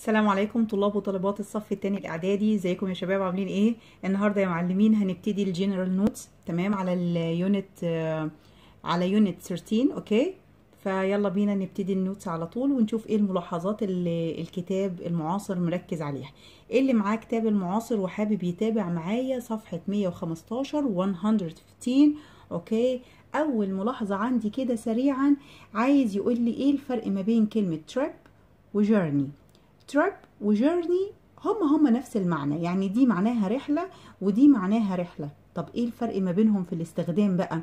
السلام عليكم طلاب وطالبات الصف الثاني الاعدادي ازيكم يا شباب عاملين ايه النهارده يا معلمين هنبتدي الجنرال نوتس تمام على اليونت آه، على يونت 13 اوكي فيلا بينا نبتدي النوتس على طول ونشوف ايه الملاحظات اللي الكتاب المعاصر مركز عليها ايه اللي معاه كتاب المعاصر وحابب يتابع معايا صفحة 115 115 اوكي اول ملاحظة عندي كده سريعا عايز يقول لي ايه الفرق ما بين كلمة trip وجيرني تريب وجيرني هما هما نفس المعنى يعني دي معناها رحلة ودي معناها رحلة طب ايه الفرق ما بينهم في الاستخدام بقى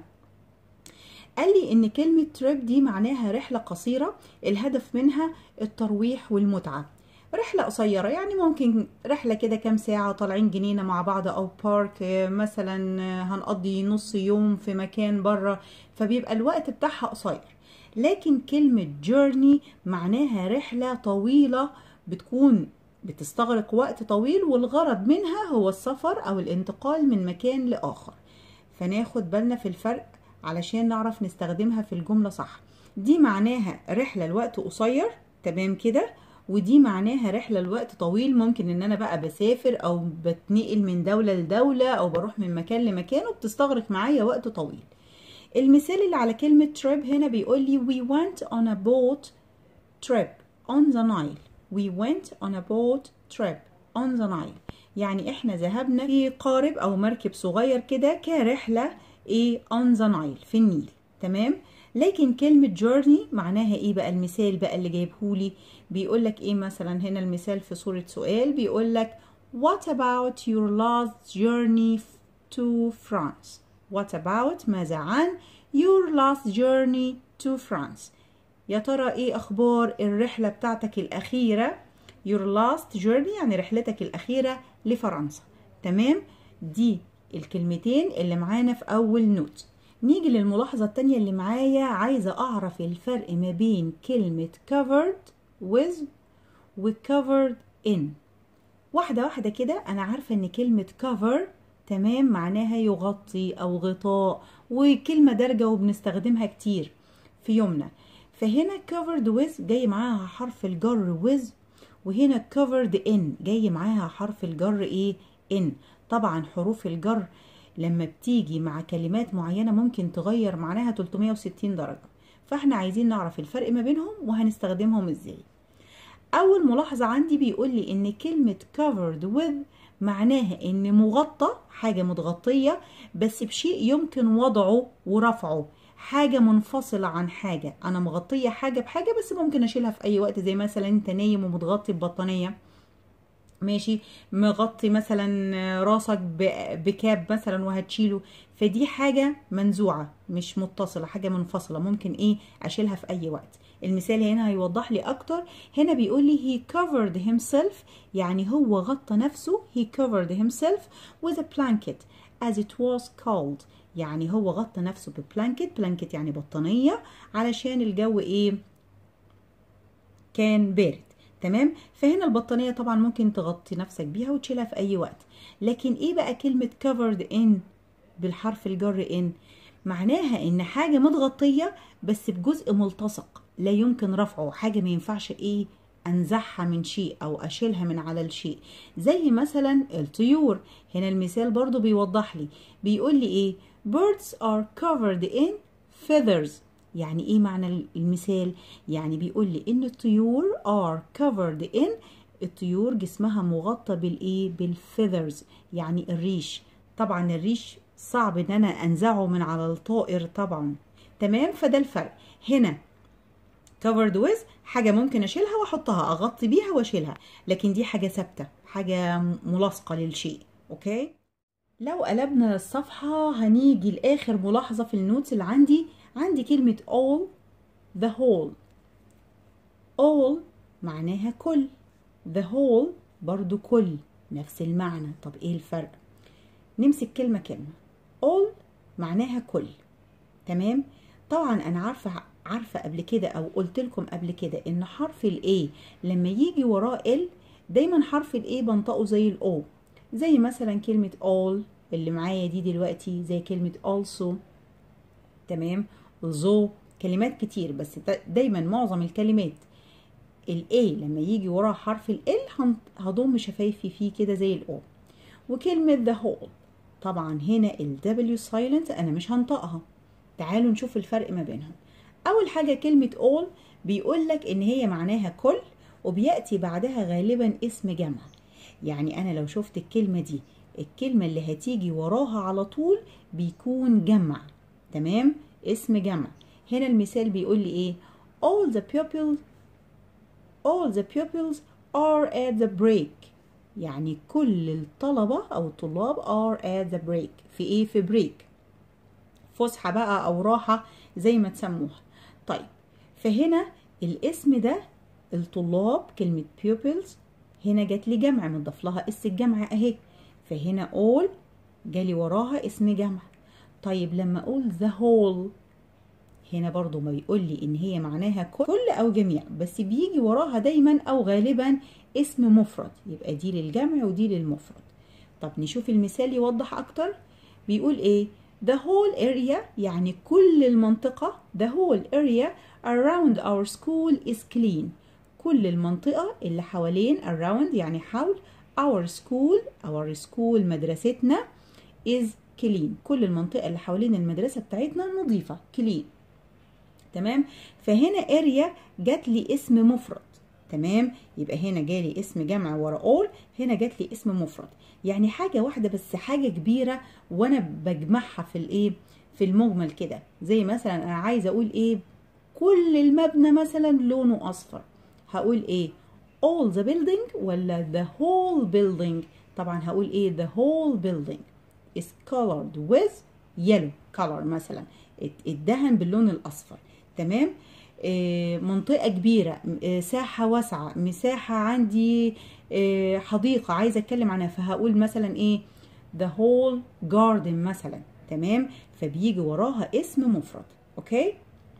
قال لي ان كلمة تريب دي معناها رحلة قصيرة الهدف منها الترويح والمتعة رحلة قصيرة يعني ممكن رحلة كده كام ساعة طالعين جنينة مع بعض أو بارك مثلا هنقضي نص يوم في مكان بره فبيبقى الوقت بتاعها قصير لكن كلمة journey معناها رحلة طويلة بتكون بتستغرق وقت طويل والغرض منها هو السفر أو الانتقال من مكان لآخر فناخد بالنا في الفرق علشان نعرف نستخدمها في الجملة صح دي معناها رحلة الوقت قصير تمام كده ودي معناها رحلة الوقت طويل ممكن ان انا بقى بسافر او بتنقل من دولة لدولة او بروح من مكان لمكان وبتستغرق معايا وقت طويل المثال اللي على كلمة trip هنا بيقول لي we went on a boat trip on the Nile we went on a boat trip on the Nile يعني احنا ذهبنا في قارب او مركب صغير كده كرحلة ايه on the Nile في النيل تمام لكن كلمة journey معناها ايه بقى المثال بقى اللي جايبهولي بيقول لك ايه مثلا هنا المثال في صورة سؤال بيقول لك what about your last journey to France What about ماذا عن your last journey to France يا ترى ايه اخبار الرحلة بتاعتك الاخيرة your last journey يعني رحلتك الاخيرة لفرنسا تمام دي الكلمتين اللي معانا في اول نوت نيجي للملاحظة التانية اللي معايا عايزة اعرف الفرق ما بين كلمة covered with و covered in واحدة واحدة كده انا عارفة ان كلمة cover تمام معناها يغطي او غطاء وكلمة دارجة وبنستخدمها كتير في يومنا فهنا covered with جاي معاها حرف الجر with وهنا covered in جاي معاها حرف الجر ايه in طبعا حروف الجر لما بتيجي مع كلمات معينة ممكن تغير معناها 360 درجة فاحنا عايزين نعرف الفرق ما بينهم وهنستخدمهم ازاي اول ملاحظة عندي بيقول لي ان كلمة covered with معناها ان مغطى حاجة متغطية بس بشيء يمكن وضعه ورفعه حاجة منفصلة عن حاجة انا مغطية حاجة بحاجة بس ممكن اشيلها في اي وقت زي مثلا انت نايم ومتغطي ببطانية ماشي مغطي مثلا راسك بكاب مثلا وهتشيله فدي حاجة منزوعة مش متصلة حاجة منفصلة ممكن ايه اشيلها في اي وقت المثال هنا هيوضح لي اكتر هنا بيقول لي he covered himself يعني هو غطى نفسه he covered himself with a blanket as it was cold يعني هو غطى نفسه ببلانكت بلانكت يعني بطانية علشان الجو ايه كان بارد تمام فهنا البطانية طبعا ممكن تغطي نفسك بيها وتشيلها في اي وقت لكن ايه بقى كلمة covered in بالحرف الجر in معناها ان حاجة متغطية بس بجزء ملتصق لا يمكن رفعه حاجة ما ينفعش ايه انزعها من شيء او اشيلها من على الشيء زي مثلا الطيور هنا المثال برضو بيوضح لي بيقول لي ايه birds are covered in feathers يعني ايه معنى المثال يعني بيقول لي ان الطيور are covered in الطيور جسمها مغطى بالايه بالفيذرز يعني الريش طبعا الريش صعب ان انا انزعه من على الطائر طبعا تمام فده الفرق هنا covered with حاجة ممكن أشيلها وأحطها أغطي بيها وأشيلها لكن دي حاجة ثابتة حاجة ملاصقة للشيء أوكي لو قلبنا الصفحة هنيجي لآخر ملاحظة في النوتس اللي عندي عندي كلمة all the whole all معناها كل the whole برضو كل نفس المعنى طب ايه الفرق نمسك كلمة كلمة all معناها كل تمام طبعا انا عارفة عارفة قبل كده او قلت لكم قبل كده ان حرف الاي لما يجي وراه ال دايما حرف الاي بنطقه زي الاو زي مثلا كلمة all اللي معايا دي دلوقتي زي كلمة also تمام ذو كلمات كتير بس دايما معظم الكلمات ال A لما يجي وراها حرف ال L هن- هضم شفايفي فيه كده زي ال O وكلمة the whole طبعا هنا ال W silent أنا مش هنطقها تعالوا نشوف الفرق ما بينهم أول حاجة كلمة all بيقول لك إن هي معناها كل وبيأتي بعدها غالبا اسم جمع يعني أنا لو شفت الكلمة دي الكلمة اللي هتيجي وراها على طول بيكون جمع تمام اسم جمع هنا المثال بيقول لي ايه all the pupils all the pupils are at the break يعني كل الطلبة أو الطلاب are at the break في ايه في بريك فسحة بقى أو راحة زي ما تسموها طيب فهنا الاسم ده الطلاب كلمة pupils هنا جات لي جمع مضاف لها اس الجمع اهي فهنا all جالي وراها اسم جمع طيب لما اقول the whole هنا برضو ما بيقول لي ان هي معناها كل او جميع بس بيجي وراها دايما او غالبا اسم مفرد يبقى دي للجمع ودي للمفرد طب نشوف المثال يوضح اكتر بيقول ايه the whole area يعني كل المنطقة the whole area around our school is clean كل المنطقة اللي حوالين around يعني حول our school our school مدرستنا is clean كل المنطقة اللي حوالين المدرسة بتاعتنا نظيفة clean تمام فهنا area جات لي اسم مفرد تمام يبقى هنا جالي اسم جمع ورا all هنا جات لي اسم مفرد يعني حاجة واحدة بس حاجة كبيرة وانا بجمعها في الايه في المجمل كده زي مثلا انا عايزة اقول ايه كل المبنى مثلا لونه اصفر هقول ايه all the building ولا the whole building طبعا هقول ايه the whole building is colored with yellow color مثلا اتدهن باللون الاصفر تمام آه منطقة كبيرة آه ساحة واسعة مساحة عندي آه حديقة عايزة اتكلم عنها فهقول مثلا ايه the whole garden مثلا تمام فبيجي وراها اسم مفرد اوكي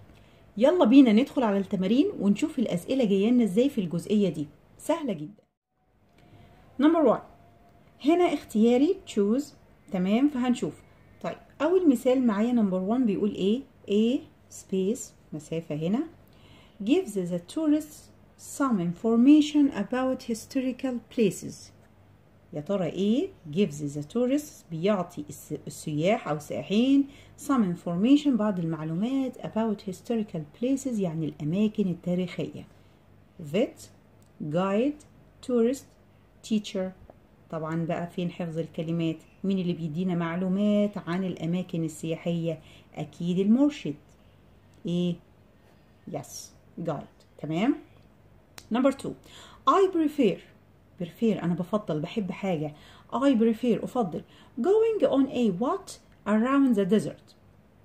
يلا بينا ندخل على التمارين ونشوف الأسئلة جاية لنا ازاي في الجزئية دي سهلة جدا نمبر 1 هنا اختياري choose تمام فهنشوف طيب أول مثال معايا نمبر 1 بيقول ايه A space مسافة هنا gives the tourists some information about historical places يا ترى ايه gives the tourists بيعطي السياح او السائحين some information بعض المعلومات about historical places يعني الاماكن التاريخية vet guide tourist teacher طبعا بقى فين حفظ الكلمات مين اللي بيدينا معلومات عن الاماكن السياحية اكيد المرشد ايه yes guide تمام number two I prefer prefer أنا بفضل بحب حاجة I prefer أفضل going on a what around the desert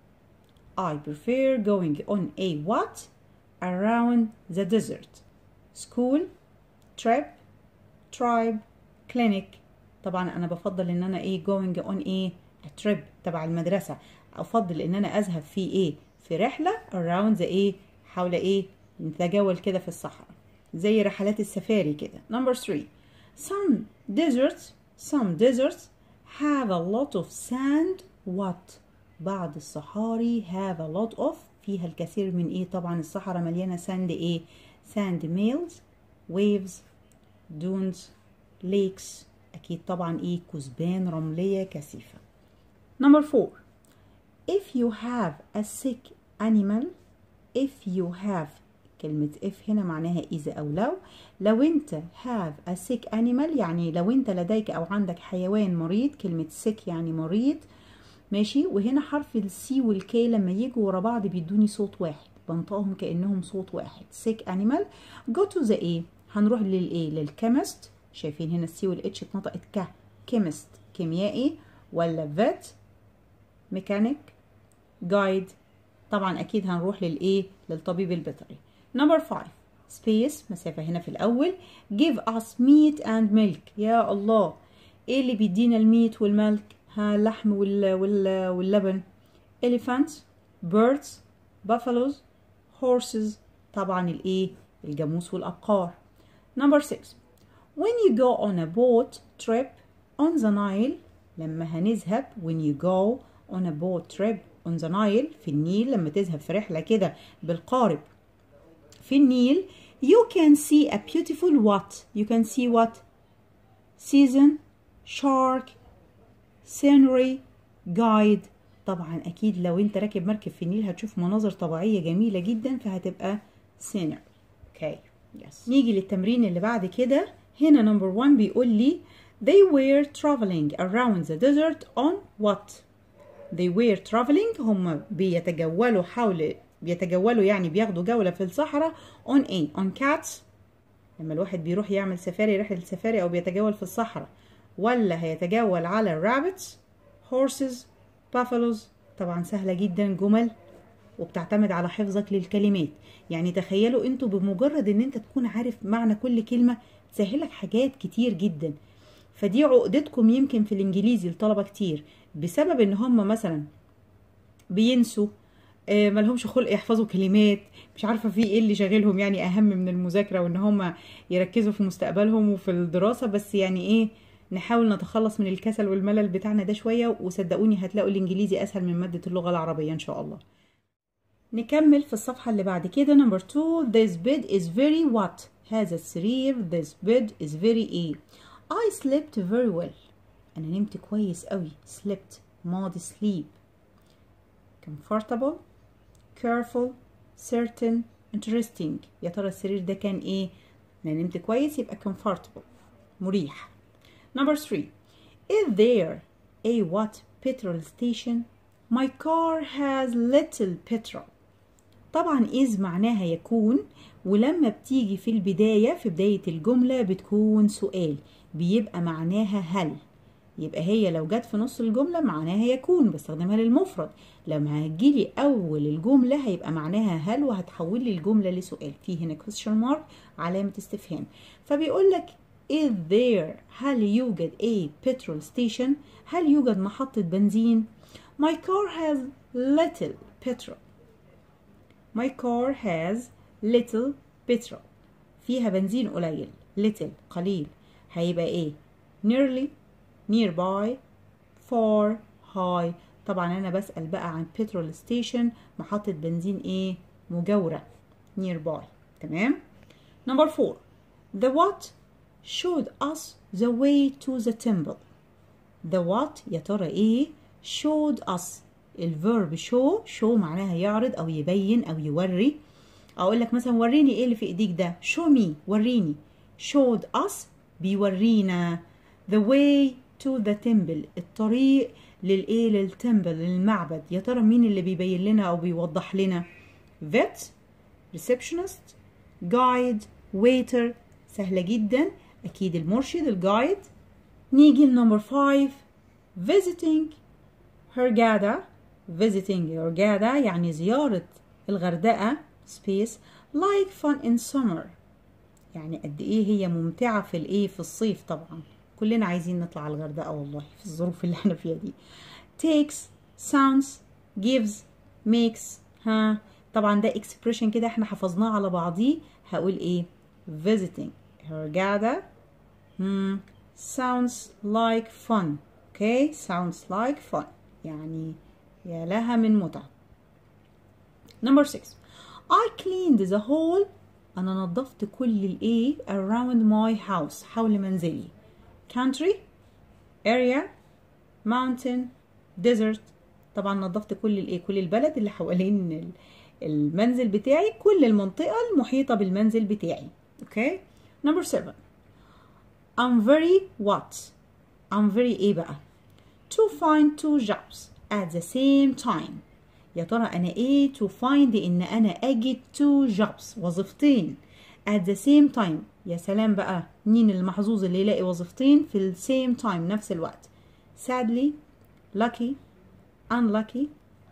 I prefer going on a what around the desert school trip tribe clinic طبعا أنا بفضل إن أنا إيه going on a, a trip تبع المدرسة أفضل إن أنا أذهب في إيه في رحلة around the إيه حول إيه نتجول كده في الصحراء زي رحلات السفاري كده number three some deserts some deserts have a lot of sand what بعض الصحاري have a lot of فيها الكثير من ايه طبعا الصحراء مليانه ساند ايه sand meals waves dunes lakes اكيد طبعا ايه كثبان رمليه كثيفه number four if you have a sick animal if you have كلمة if هنا معناها إذا أو لو لو أنت have a sick animal يعني لو أنت لديك أو عندك حيوان مريض كلمة sick يعني مريض ماشي وهنا حرف السي والكي لما يجوا ورا بعض بيدوني صوت واحد بنطقهم كأنهم صوت واحد sick animal go to the A هنروح للإيه للكيمست شايفين هنا السي والاتش اتنطقت ك كيمست كيميائي ولا vet ميكانيك جايد طبعا أكيد هنروح للإيه للطبيب البيطري Number 5 space مسافة هنا في الأول give us meat and milk يا الله إيه اللي بيدينا الميت والملك ها اللحم وال وال واللبن elephants birds buffaloes horses طبعا الإيه الجاموس والأبقار Number 6 when you go on a boat trip on the Nile لما هنذهب when you go on a boat trip on the Nile في النيل لما تذهب في رحلة كده بالقارب في النيل you can see a beautiful what you can see what season shark scenery guide طبعا اكيد لو انت راكب مركب في النيل هتشوف مناظر طبيعيه جميله جدا فهتبقى scenery اوكي okay. yes. نيجي للتمرين اللي بعد كده هنا نمبر 1 بيقول لي they were traveling around the desert on what they were traveling هم بيتجولوا حول بيتجولوا يعني بياخدوا جولة في الصحراء on a on cats لما الواحد بيروح يعمل سفاري رحلة سفاري أو بيتجول في الصحراء ولا هيتجول على rabbits horses buffaloes طبعا سهلة جدا جمل وبتعتمد على حفظك للكلمات يعني تخيلوا انتوا بمجرد ان انت تكون عارف معنى كل كلمة تسهلك حاجات كتير جدا فدي عقدتكم يمكن في الانجليزي لطلبة كتير بسبب ان هم مثلا بينسوا آه ملهمش خلق يحفظوا كلمات مش عارفة في ايه اللي شاغلهم يعني اهم من المذاكرة وان هم يركزوا في مستقبلهم وفي الدراسة بس يعني ايه نحاول نتخلص من الكسل والملل بتاعنا ده شوية وصدقوني هتلاقوا الانجليزي اسهل من مادة اللغة العربية ان شاء الله نكمل في الصفحة اللي بعد كده number 2 this bed is very what هذا السرير this bed is very ايه I slept very well أنا نمت كويس قوي slept ماضي sleep comfortable careful certain interesting يا ترى السرير ده كان ايه أنا نمت كويس يبقى comfortable مريح number 3 is there a what petrol station my car has little petrol طبعا is معناها يكون ولما بتيجي في البداية في بداية الجملة بتكون سؤال بيبقى معناها هل يبقى هي لو جت في نص الجملة معناها يكون بستخدمها للمفرد لما هتجيلي أول الجملة هيبقى معناها هل وهتحول لي الجملة لسؤال في هنا question mark علامة استفهام فبيقول لك is there هل يوجد a petrol station هل يوجد محطة بنزين my car has little petrol my car has little petrol فيها بنزين قليل little قليل هيبقى ايه nearly nearby far high طبعا انا بسأل بقى عن petrol station محطة بنزين ايه مجاورة nearby تمام number four the what showed us the way to the temple the what يا ترى ايه showed us الفيرب show show معناها يعرض او يبين او يوري اقول لك مثلا وريني ايه اللي في ايديك ده show me وريني showed us بيورينا the way to the temple الطريق للايه للتمبل للمعبد يا ترى مين اللي بيبين لنا او بيوضح لنا vet receptionist guide waiter سهلة جدا اكيد المرشد الجايد نيجي لنمبر 5 visiting هرجادا visiting هرجادا يعني زيارة الغردقة space like fun in summer يعني قد ايه هي ممتعة في الايه في الصيف طبعا كلنا عايزين نطلع على الغردقة والله في الظروف اللي احنا فيها دي takes sounds gives makes ها طبعا ده expression كده احنا حفظناه على بعضيه هقول ايه visiting هرجادا hmm. sounds like fun okay sounds like fun يعني يا لها من متعة number 6 I cleaned the whole أنا نظفت كل الإيه around my house حول منزلي country area mountain desert طبعا نظفت كل الإيه كل البلد اللي حوالين المنزل بتاعي كل المنطقة المحيطة بالمنزل بتاعي okay number 7 I'm very what I'm very إيه بقى to find two jobs at the same time يا ترى أنا إيه to find إن أنا أجد two jobs وظيفتين at the same time يا سلام بقى مين المحظوظ اللي يلاقي وظيفتين في ال same time نفس الوقت sadly lucky unlucky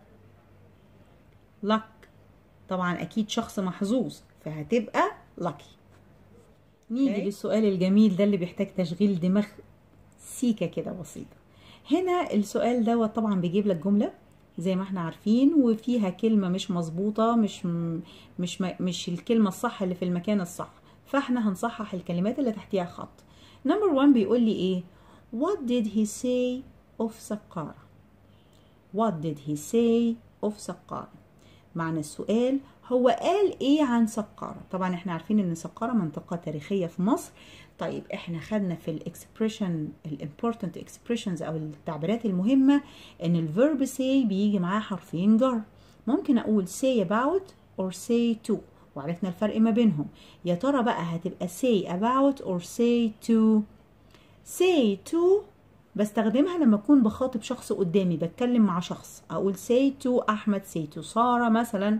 luck طبعا أكيد شخص محظوظ فهتبقى lucky نيجي okay. للسؤال الجميل ده اللي بيحتاج تشغيل دماغ سيكة كده بسيطة هنا السؤال دوت طبعا بيجيب لك جملة زي ما احنا عارفين وفيها كلمة مش مظبوطة مش مش مش الكلمة الصح اللي في المكان الصح فاحنا هنصحح الكلمات اللي تحتيها خط نمبر 1 بيقول لي ايه what did he say of سقارة what did he say of سقارة معنى السؤال هو قال ايه عن سقارة طبعا احنا عارفين ان سقارة منطقة تاريخية في مصر طيب احنا خدنا في الاكسبريشن الامبورتنت اكسبريشنز او التعبيرات المهمة ان الفيرب say بيجي معاه حرفين جر ممكن اقول say about or say to وعرفنا الفرق ما بينهم يا ترى بقى هتبقى say about or say to say to بستخدمها لما اكون بخاطب شخص قدامي بتكلم مع شخص اقول say to احمد say to ساره مثلا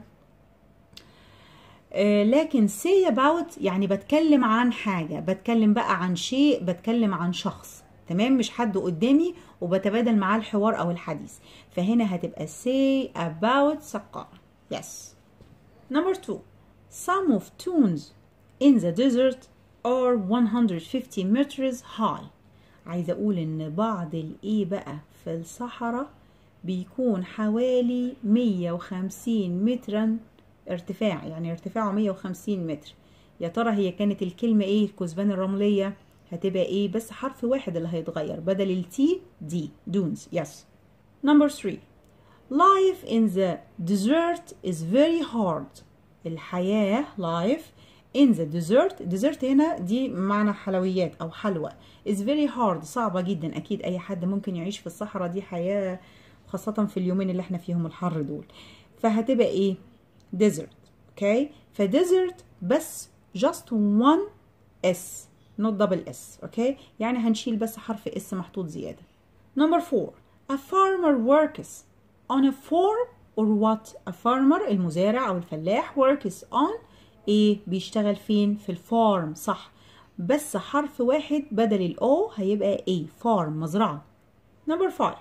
آه لكن say about يعني بتكلم عن حاجه بتكلم بقى عن شيء بتكلم عن شخص تمام مش حد قدامي وبتبادل معاه الحوار او الحديث فهنا هتبقى say about سقارة yes number two some of tunes in the desert are 150 meters high عايزه اقول ان بعض الايه بقى في الصحراء بيكون حوالي 150 مترا ارتفاع يعني ارتفاعه 150 متر يا ترى هي كانت الكلمه ايه الكثبان الرمليه هتبقى ايه بس حرف واحد اللي هيتغير بدل التي دي دونز يس نمبر 3 life in the desert is very hard الحياه life in the desert desert هنا دي معنى حلويات او حلوى is very hard صعبة جدا اكيد اي حد ممكن يعيش في الصحراء دي حياة خاصة في اليومين اللي احنا فيهم الحر دول فهتبقى ايه desert اوكي فديزرت بس just one s not double s اوكي يعني هنشيل بس حرف اس محطوط زيادة number four a farmer works on a farm or what a farmer المزارع او الفلاح works on ايه بيشتغل فين في الفارم صح بس حرف واحد بدل الاو هيبقى ايه فارم مزرعة number five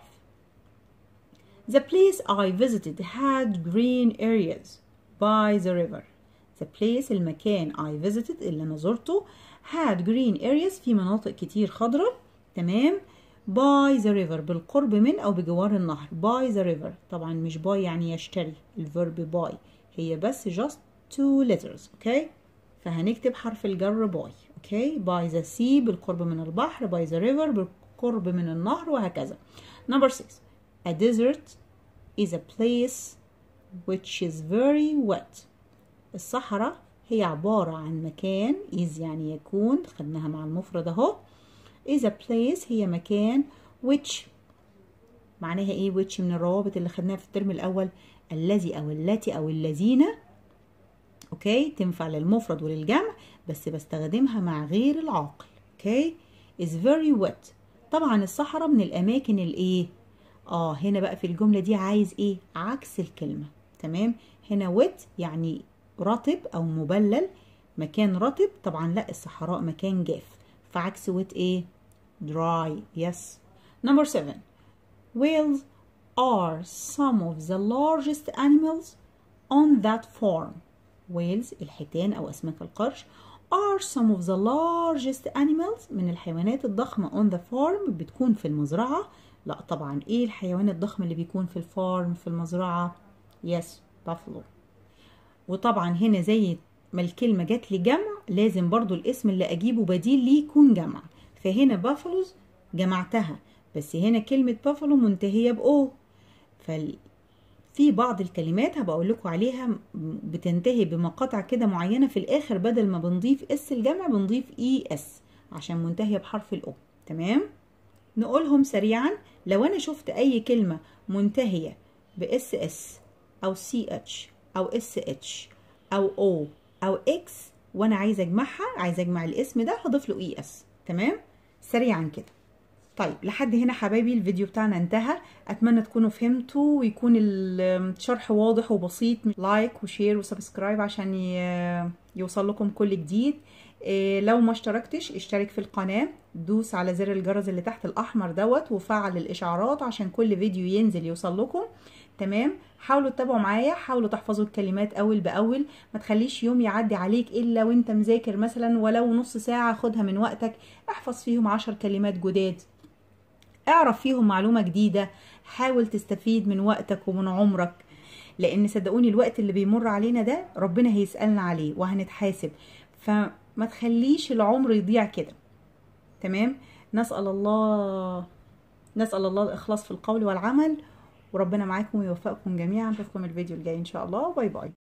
the place I visited had green areas by the river the place المكان I visited اللي انا زرته had green areas في مناطق كتير خضراء تمام by the river بالقرب من او بجوار النهر by the river طبعا مش by يعني يشتري الفيرب by هي بس just two letters اوكي فهنكتب حرف الجر باي اوكي by the sea بالقرب من البحر by the river بالقرب من النهر وهكذا number six a desert is a place which is very wet الصحراء هي عبارة عن مكان is يعني يكون خدناها مع المفرد اهو is a place هي مكان which معناها ايه which من الروابط اللي خدناها في الترم الاول الذي او التي او الذين اوكي تنفع للمفرد وللجمع بس بستخدمها مع غير العاقل اوكي is very wet طبعا الصحراء من الاماكن الايه اه هنا بقى في الجمله دي عايز ايه عكس الكلمه تمام هنا wet يعني رطب او مبلل مكان رطب طبعا لا الصحراء مكان جاف فعكس wet ايه dry yes number seven whales are some of the largest animals on that farm whales الحيتان أو أسماك القرش are some of the largest animals من الحيوانات الضخمة on the farm بتكون في المزرعة لا طبعا ايه الحيوان الضخم اللي بيكون في الفارم في المزرعة yes buffalo وطبعا هنا زي ما الكلمة جت لي جمع لازم برضو الاسم اللي أجيبه بديل ليه يكون جمع فهنا بافلوز جمعتها بس هنا كلمة بافلو منتهية بأو فال في بعض الكلمات هبقى اقول لكم عليها بتنتهي بمقاطع كده معينه في الاخر بدل ما بنضيف اس الجمع بنضيف اي اس عشان منتهيه بحرف الاو تمام نقولهم سريعا لو انا شفت اي كلمه منتهيه باس اس او سي اتش او اس اتش او او او اكس وانا عايزه اجمعها عايزه اجمع الاسم ده هضيف له اي اس تمام سريعا كده طيب لحد هنا حبايبي الفيديو بتاعنا انتهى اتمنى تكونوا فهمتوا ويكون الشرح واضح وبسيط لايك وشير وسبسكرايب عشان يوصل لكم كل جديد لو ما اشتركتش اشترك في القناة دوس على زر الجرس اللي تحت الاحمر دوت وفعل الاشعارات عشان كل فيديو ينزل يوصل لكم تمام حاولوا تتابعوا معايا حاولوا تحفظوا الكلمات اول باول ما تخليش يوم يعدي عليك الا وانت مذاكر مثلا ولو نص ساعه خدها من وقتك احفظ فيهم عشر كلمات جداد اعرف فيهم معلومة جديدة حاول تستفيد من وقتك ومن عمرك لان صدقوني الوقت اللي بيمر علينا ده ربنا هيسألنا عليه وهنتحاسب فما تخليش العمر يضيع كده تمام نسأل الله نسأل الله الإخلاص في القول والعمل وربنا معاكم ويوفقكم جميعا نشوفكم الفيديو الجاي إن شاء الله باي باي